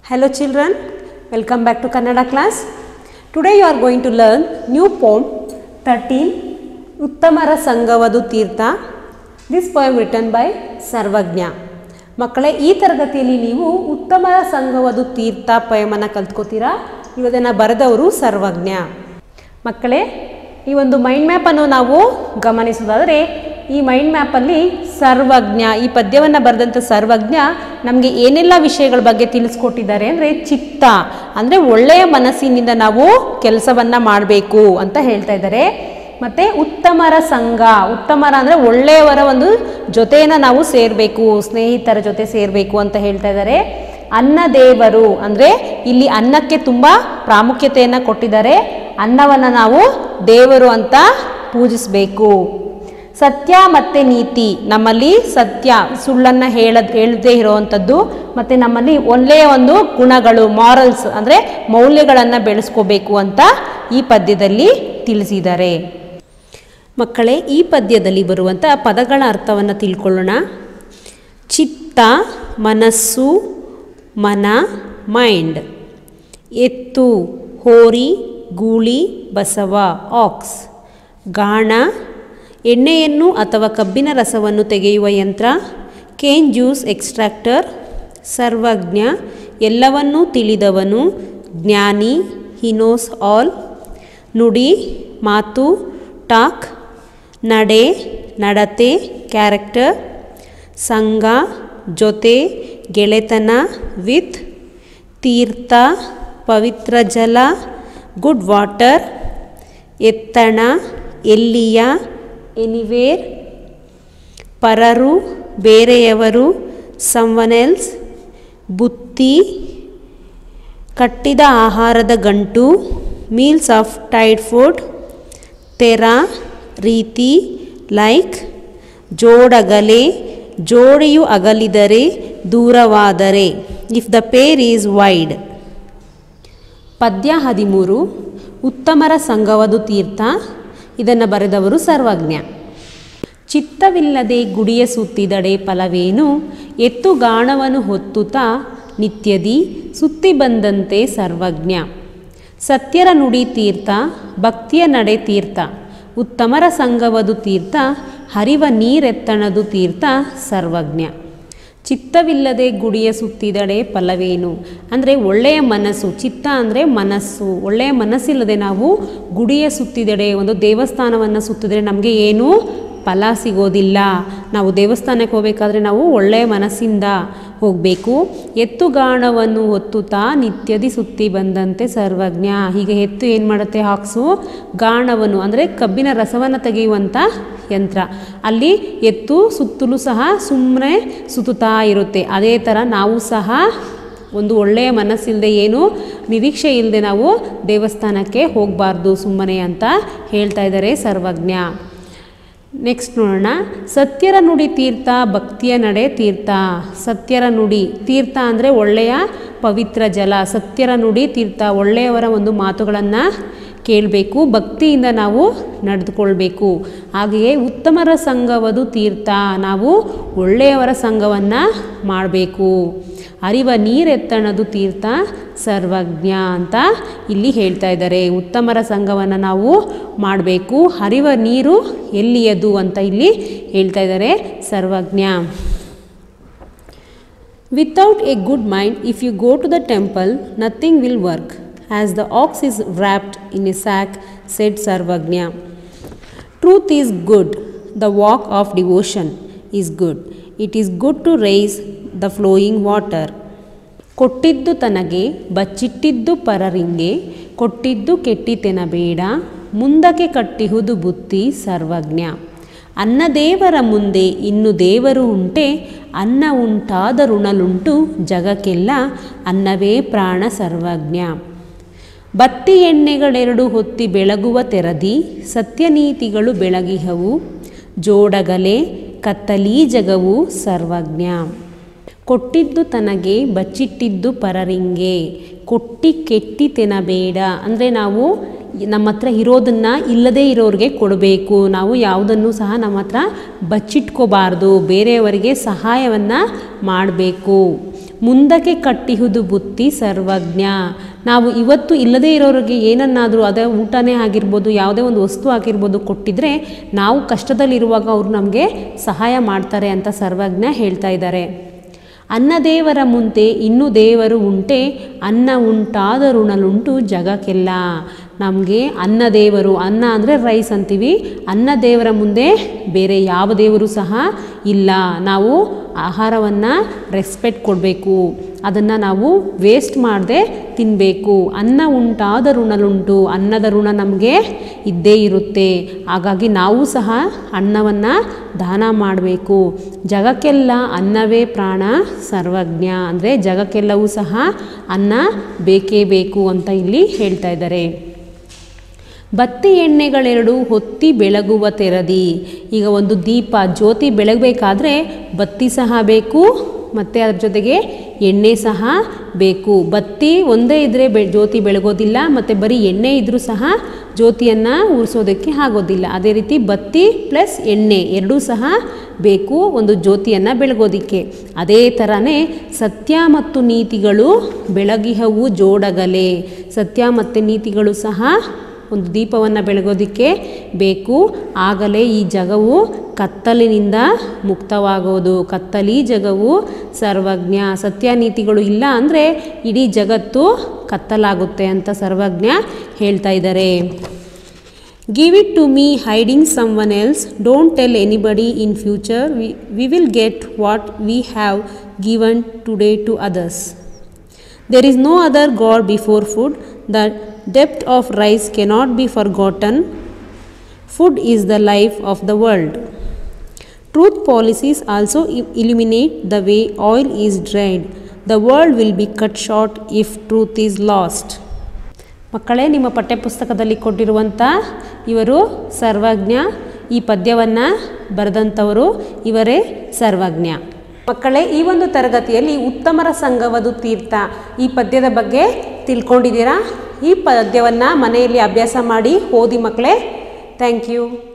Hello children, welcome back to Kannada class. Today you are going to learn new poem 13 Uttamara Sangavadu Tirtha. This poem written by Sarvagna. ಮಕ್ಕಳೇ ಈ ತರಗತಿಯಲ್ಲಿ ನೀವು ಉತ್ತಮರ ಸಂಘವದು ತೀರ್ಥ ಪಯಮನ್ನು ಕಲ್ತ್ಕೋತೀರಾ ಇವದನ್ನು ಬರೆದವರು ಸರ್ವಜ್ಞ ಮಕ್ಕಳೇ ಈ ಒಂದು ಮೈಂಡ್ ಮ್ಯಾಪನ್ನು ನಾವು ಗಮನಿಸೋದಾದರೆ ಈ ಮೈಂಡ್ ಮ್ಯಾಪಲ್ಲಿ ಸರ್ವಜ್ಞ ಈ ಪದ್ಯವನ್ನು ಬರೆದಂಥ ಸರ್ವಜ್ಞ ನಮಗೆ ಏನೆಲ್ಲ ವಿಷಯಗಳ ಬಗ್ಗೆ ತಿಳಿಸ್ಕೊಟ್ಟಿದ್ದಾರೆ ಅಂದರೆ ಚಿತ್ತ ಅಂದರೆ ಒಳ್ಳೆಯ ಮನಸ್ಸಿನಿಂದ ನಾವು ಕೆಲಸವನ್ನು ಮಾಡಬೇಕು ಅಂತ ಹೇಳ್ತಾ ಇದ್ದಾರೆ ಮತ್ತು ಉತ್ತಮರ ಸಂಘ ಉತ್ತಮರ ಅಂದರೆ ಒಳ್ಳೆಯವರ ಒಂದು ಜೊತೆಯನ್ನು ನಾವು ಸೇರಬೇಕು ಸ್ನೇಹಿತರ ಜೊತೆ ಸೇರಬೇಕು ಅಂತ ಹೇಳ್ತಾ ಇದ್ದಾರೆ ಅನ್ನ ದೇವರು ಅಂದರೆ ಇಲ್ಲಿ ಅನ್ನಕ್ಕೆ ತುಂಬ ಪ್ರಾಮುಖ್ಯತೆಯನ್ನು ಕೊಟ್ಟಿದ್ದಾರೆ ಅನ್ನವನ್ನು ನಾವು ದೇವರು ಅಂತ ಪೂಜಿಸಬೇಕು ಸತ್ಯ ಮತ್ತು ನೀತಿ ನಮ್ಮಲ್ಲಿ ಸತ್ಯ ಸುಳ್ಳನ್ನು ಹೇಳದ್ ಹೇಳದೇ ಇರೋವಂಥದ್ದು ಮತ್ತು ನಮ್ಮಲ್ಲಿ ಒಳ್ಳೆಯ ಒಂದು ಗುಣಗಳು ಮಾರಲ್ಸ್ ಅಂದರೆ ಮೌಲ್ಯಗಳನ್ನು ಬೆಳೆಸ್ಕೋಬೇಕು ಅಂತ ಈ ಪದ್ಯದಲ್ಲಿ ತಿಳಿಸಿದ್ದಾರೆ ಮಕ್ಕಳೇ ಈ ಪದ್ಯದಲ್ಲಿ ಬರುವಂಥ ಪದಗಳ ಅರ್ಥವನ್ನು ತಿಳ್ಕೊಳ್ಳೋಣ ಚಿತ್ತ ಮನಸ್ಸು ಮನ ಮೈಂಡ್ ಎತ್ತು ಹೋರಿ ಗೂಳಿ ಬಸವ ಆಕ್ಸ್ ಗಾಣ ಎಣ್ಣೆಯನ್ನು ಅಥವಾ ಕಬ್ಬಿನ ರಸವನ್ನು ತೆಗೆಯುವ ಯಂತ್ರ ಕೇನ್ ಜ್ಯೂಸ್ ಎಕ್ಸ್ಟ್ರಾಕ್ಟರ್ ಸರ್ವಜ್ಞ ಎಲ್ಲವನ್ನೂ ತಿಳಿದವನು ಜ್ಞಾನಿ ಹಿನೋಸ್ ಆಲ್ ನುಡಿ ಮಾತು ಟಾಕ್ ನಡೆ ನಡತೆ ಕ್ಯಾರೆಕ್ಟರ್ ಸಂಘ ಜೊತೆ ಗೆಳೆತನ ವಿತ್ ತೀರ್ಥ ಪವಿತ್ರ ಜಲ ಗುಡ್ ವಾಟರ್ ಎತ್ತಣ ಎಲ್ಲಿಯ ಎನಿವೇರ್ ಪರರು ಬೇರೆಯವರು ಸಮ್ವನ್ ಎಲ್ಸ್ ಬುತ್ತಿ ಕಟ್ಟಿದ ಆಹಾರದ ಗಂಟು ಮೀಲ್ಸ್ ಆಫ್ ಟೈಡ್ ಫುಡ್ ತೆರ ರೀತಿ ಲೈಕ್ ಜೋಡಗಲೆ ಜೋಡಿಯು ಅಗಲಿದರೆ ದೂರವಾದರೆ if the pair is wide ಪದ್ಯ ಹದಿಮೂರು ಉತ್ತಮರ ಸಂಘವದು ತೀರ್ಥ ಇದನ್ನು ಬರೆದವರು ಸರ್ವಜ್ಞ ಚಿತ್ತವಿಲ್ಲದೆ ಗುಡಿಯ ಸುತ್ತಿದಡೆ ಫಲವೇನು ಎತ್ತು ಗಾಣವನ್ನು ಹೊತ್ತುತ್ತಾ ನಿತ್ಯದಿ ಸುತ್ತಿ ಬಂದಂತೆ ಸರ್ವಜ್ಞ ಸತ್ಯರ ನುಡಿ ತೀರ್ಥ ಭಕ್ತಿಯ ನಡೆ ತೀರ್ಥ ಉತ್ತಮರ ಸಂಘವದು ತೀರ್ಥ ಹರಿವ ನೀರೆತ್ತಣದು ತೀರ್ಥ ಸರ್ವಜ್ಞ ಚಿತ್ತವಿಲ್ಲದೆ ಗುಡಿಯ ಸುತ್ತಿದಡೆ ಫಲವೇನು ಅಂದರೆ ಒಳ್ಳೆಯ ಮನಸ್ಸು ಚಿತ್ತ ಅಂದರೆ ಮನಸ್ಸು ಒಳ್ಳೆಯ ಮನಸ್ಸಿಲ್ಲದೆ ನಾವು ಗುಡಿಯ ಸುತ್ತಿದಡೆ ಒಂದು ದೇವಸ್ಥಾನವನ್ನು ಸುತ್ತಿದರೆ ನಮಗೆ ಏನೂ ಫಲ ಸಿಗೋದಿಲ್ಲ ನಾವು ದೇವಸ್ಥಾನಕ್ಕೆ ಹೋಗಬೇಕಾದ್ರೆ ನಾವು ಒಳ್ಳೆಯ ಮನಸ್ಸಿಂದ ಹೋಗಬೇಕು ಎತ್ತುಗಾಣವನ್ನು ಹೊತ್ತುತ್ತಾ ನಿತ್ಯದಿ ಸುತ್ತಿ ಬಂದಂತೆ ಸರ್ವಜ್ಞ ಹೀಗೆ ಎತ್ತು ಏನು ಮಾಡುತ್ತೆ ಹಾಕ್ಸು ಗಾಣವನ್ನು ಅಂದರೆ ಕಬ್ಬಿನ ರಸವನ್ನು ತೆಗೆಯುವಂಥ ಯಂತ್ರ ಅಲ್ಲಿ ಎತ್ತು ಸುತ್ತಲೂ ಸಹ ಸುಮ್ಮನೆ ಸುತ್ತುತ್ತಾ ಇರುತ್ತೆ ಅದೇ ಥರ ನಾವು ಸಹ ಒಂದು ಒಳ್ಳೆಯ ಮನಸ್ಸಿಲ್ಲದೆ ಏನು ನಿರೀಕ್ಷೆ ಇಲ್ಲದೆ ನಾವು ದೇವಸ್ಥಾನಕ್ಕೆ ಹೋಗಬಾರ್ದು ಸುಮ್ಮನೆ ಅಂತ ಹೇಳ್ತಾ ಇದ್ದಾರೆ ಸರ್ವಜ್ಞ ನೆಕ್ಸ್ಟ್ ನೋಡೋಣ ಸತ್ಯರ ನುಡಿ ತೀರ್ಥ ಭಕ್ತಿಯ ನಡೆ ತೀರ್ಥ ಸತ್ಯರ ನುಡಿ ತೀರ್ಥ ಅಂದರೆ ಒಳ್ಳೆಯ ಪವಿತ್ರ ಜಲ ಸತ್ಯರ ನುಡಿ ತೀರ್ಥ ಒಳ್ಳೆಯವರ ಒಂದು ಮಾತುಗಳನ್ನು ಕೇಳಬೇಕು ಭಕ್ತಿಯಿಂದ ನಾವು ನಡೆದುಕೊಳ್ಬೇಕು ಹಾಗೆಯೇ ಉತ್ತಮರ ಸಂಘವದು ತೀರ್ಥ ನಾವು ಒಳ್ಳೆಯವರ ಸಂಘವನ್ನು ಮಾಡಬೇಕು ಅರಿವ ನೀರೆತ್ತಣದು ತೀರ್ಥ ಸರ್ವಜ್ಞ ಅಂತ ಇಲ್ಲಿ ಹೇಳ್ತಾ ಇದ್ದಾರೆ ಉತ್ತಮರ ಸಂಘವನ್ನು ನಾವು ಮಾಡಬೇಕು ಹರಿವ ನೀರು ಎಲ್ಲಿಯದು ಅಂತ ಇಲ್ಲಿ ಹೇಳ್ತಾ ಇದ್ದಾರೆ Sarvajna without a good mind if you go to the temple nothing will work as the ox is wrapped in a sack said Sarvajna truth is good the walk of devotion is good it is good to rise the flowing water ಕೊಟ್ಟಿದ್ದು ತನಗೆ ಬಚ್ಚಿಟ್ಟಿದ್ದು ಪರರಿಂಗೆ ಕೊಟ್ಟಿದ್ದು ಕೆಟ್ಟಿತೆನಬೇಡ ಮುಂದಕ್ಕೆ ಕಟ್ಟಿಹುದು ಬುತ್ತಿ ಸರ್ವಜ್ಞ ಅನ್ನ ದೇವರ ಮುಂದೆ ಇನ್ನು ದೇವರು ಉಂಟೆ ಅನ್ನ ಉಂಟಾದ ಋಣಲುಂಟು ಜಗಕ್ಕೆಲ್ಲ ಅನ್ನವೇ ಪ್ರಾಣ ಸರ್ವಜ್ಞ ಬತ್ತಿ ಎಣ್ಣೆಗಳೆರಡು ಹೊತ್ತಿ ಬೆಳಗುವ ತೆರದಿ ಸತ್ಯನೀತಿಗಳು ಬೆಳಗಿಹವು ಜೋಡಗಲೆ ಕತ್ತಲೀ ಜಗವು ಸರ್ವಜ್ಞ ಕೊಟ್ಟಿದ್ದು ತನಗೆ ಬಚ್ಚಿಟ್ಟಿದ್ದು ಪರರಿಂಗೆ ಕೊಟ್ಟಿ ಕೆಟ್ಟಿ ತಿನ್ನಬೇಡ ಅಂದರೆ ನಾವು ನಮ್ಮ ಹತ್ರ ಇರೋದನ್ನು ಇಲ್ಲದೇ ಇರೋರಿಗೆ ಕೊಡಬೇಕು ನಾವು ಯಾವುದನ್ನು ಸಹ ನಮ್ಮ ಹತ್ರ ಬಚ್ಚಿಟ್ಕೋಬಾರ್ದು ಬೇರೆಯವರಿಗೆ ಸಹಾಯವನ್ನು ಮಾಡಬೇಕು ಮುಂದಕ್ಕೆ ಕಟ್ಟಿಹುದು ಬುತ್ತಿ ಸರ್ವಜ್ಞ ನಾವು ಇವತ್ತು ಇಲ್ಲದೇ ಇರೋರಿಗೆ ಏನನ್ನಾದರೂ ಅದೇ ಊಟನೇ ಆಗಿರ್ಬೋದು ಯಾವುದೇ ಒಂದು ವಸ್ತು ಆಗಿರ್ಬೋದು ಕೊಟ್ಟಿದ್ರೆ ನಾವು ಕಷ್ಟದಲ್ಲಿರುವಾಗ ಅವರು ನಮಗೆ ಸಹಾಯ ಮಾಡ್ತಾರೆ ಅಂತ ಸರ್ವಜ್ಞ ಹೇಳ್ತಾ ಇದ್ದಾರೆ ಅನ್ನದೇವರ ಮುಂತೆ ಇನ್ನು ದೇವರು ಉಂಟೆ ಅನ್ನ ಉಂಟಾದ ಋಣಲುಂಟು ಜಗಕ್ಕೆಲ್ಲ ನಮಗೆ ಅನ್ನ ದೇವರು ಅನ್ನ ಅಂದರೆ ರೈಸ್ ಅಂತೀವಿ ಅನ್ನ ದೇವರ ಮುಂದೆ ಬೇರೆ ಯಾವ ದೇವರು ಸಹ ಇಲ್ಲ ನಾವು ಆಹಾರವನ್ನು ರೆಸ್ಪೆಕ್ಟ್ ಕೊಡಬೇಕು ಅದನ್ನು ನಾವು ವೇಸ್ಟ್ ಮಾಡದೆ ತಿನ್ನಬೇಕು ಅನ್ನ ಉಂಟಾದ ಋಣಲುಂಟು ಅನ್ನದ ಋಣ ನಮಗೆ ಇದ್ದೇ ಇರುತ್ತೆ ಹಾಗಾಗಿ ನಾವು ಸಹ ಅನ್ನವನ್ನು ದಾನ ಮಾಡಬೇಕು ಜಗಕ್ಕೆಲ್ಲ ಅನ್ನವೇ ಪ್ರಾಣ ಸರ್ವಜ್ಞ ಅಂದರೆ ಜಗಕ್ಕೆಲ್ಲವೂ ಸಹ ಅನ್ನ ಬೇಕೇ ಬೇಕು ಅಂತ ಇಲ್ಲಿ ಹೇಳ್ತಾ ಇದ್ದಾರೆ ಬತ್ತಿ ಎಣ್ಣೆಗಳೆರಡು ಹೊತ್ತಿ ಬೆಳಗುವ ತೆರದಿ ಈಗ ಒಂದು ದೀಪ ಜ್ಯೋತಿ ಬೆಳಗಬೇಕಾದ್ರೆ ಬತ್ತಿ ಸಹ ಬೇಕು ಮತ್ತು ಅದ್ರ ಜೊತೆಗೆ ಎಣ್ಣೆ ಸಹ ಬೇಕು ಬತ್ತಿ ಒಂದೇ ಇದ್ದರೆ ಬೆ ಜ್ಯೋತಿ ಬೆಳಗೋದಿಲ್ಲ ಮತ್ತು ಬರೀ ಎಣ್ಣೆ ಇದ್ದರೂ ಸಹ ಜ್ಯೋತಿಯನ್ನು ಉರಿಸೋದಕ್ಕೆ ಆಗೋದಿಲ್ಲ ಅದೇ ರೀತಿ ಬತ್ತಿ ಪ್ಲಸ್ ಎಣ್ಣೆ ಎರಡೂ ಸಹ ಬೇಕು ಒಂದು ಜ್ಯೋತಿಯನ್ನು ಬೆಳಗೋದಿಕ್ಕೆ ಅದೇ ಥರನೇ ಸತ್ಯ ಮತ್ತು ನೀತಿಗಳು ಬೆಳಗಿಹವು ಜೋಡಗಲೆ ಸತ್ಯ ಮತ್ತು ನೀತಿಗಳು ಸಹ ಒಂದು ದೀಪವನ್ನು ಬೆಳಗೋದಕ್ಕೆ ಬೇಕು ಆಗಲೇ ಈ ಜಗವು ಕತ್ತಲಿನಿಂದ ಮುಕ್ತವಾಗೋದು ಕತ್ತಲಿ ಜಗವು ಸರ್ವಜ್ಞ ಸತ್ಯ ನೀತಿಗಳು ಇಲ್ಲ ಅಂದರೆ ಇಡೀ ಜಗತ್ತು ಕತ್ತಲಾಗುತ್ತೆ ಅಂತ ಸರ್ವಜ್ಞ ಹೇಳ್ತಾ ಇದ್ದಾರೆ give it to me hiding someone else don't tell anybody in future we we will get what we have given today to others There is no other God before food. The depth of rice cannot be forgotten. Food is the life of the world. Truth policies also i- illuminate the way oil is dried. The world will be cut short if truth is lost. ಮಕ್ಕಳೇ ನಿಮ್ಮ ಪಠ್ಯಪುಸ್ತಕದಲ್ಲಿ ಕೊಟ್ಟಿರುವಂಥ ಇವರು ಸರ್ವಜ್ಞ ಈ ಪದ್ಯವನ್ನು ಬರೆದಂಥವರು ಇವರೇ ಸರ್ವಜ್ಞ ಮಕ್ಕಳೇ ಈ ಒಂದು ತರಗತಿಯಲ್ಲಿ ಉತ್ತಮರ ಸಂಘವದು ತೀರ್ಥ ಈ ಪದ್ಯದ ಬಗ್ಗೆ ತಿಳ್ಕೊಂಡಿದ್ದೀರಾ ಈ ಪದ್ಯವನ್ನು ಮನೆಯಲ್ಲಿ ಅಭ್ಯಾಸ ಮಾಡಿ ಓದಿ ಮಕ್ಕಳೇ ಥ್ಯಾಂಕ್ ಯು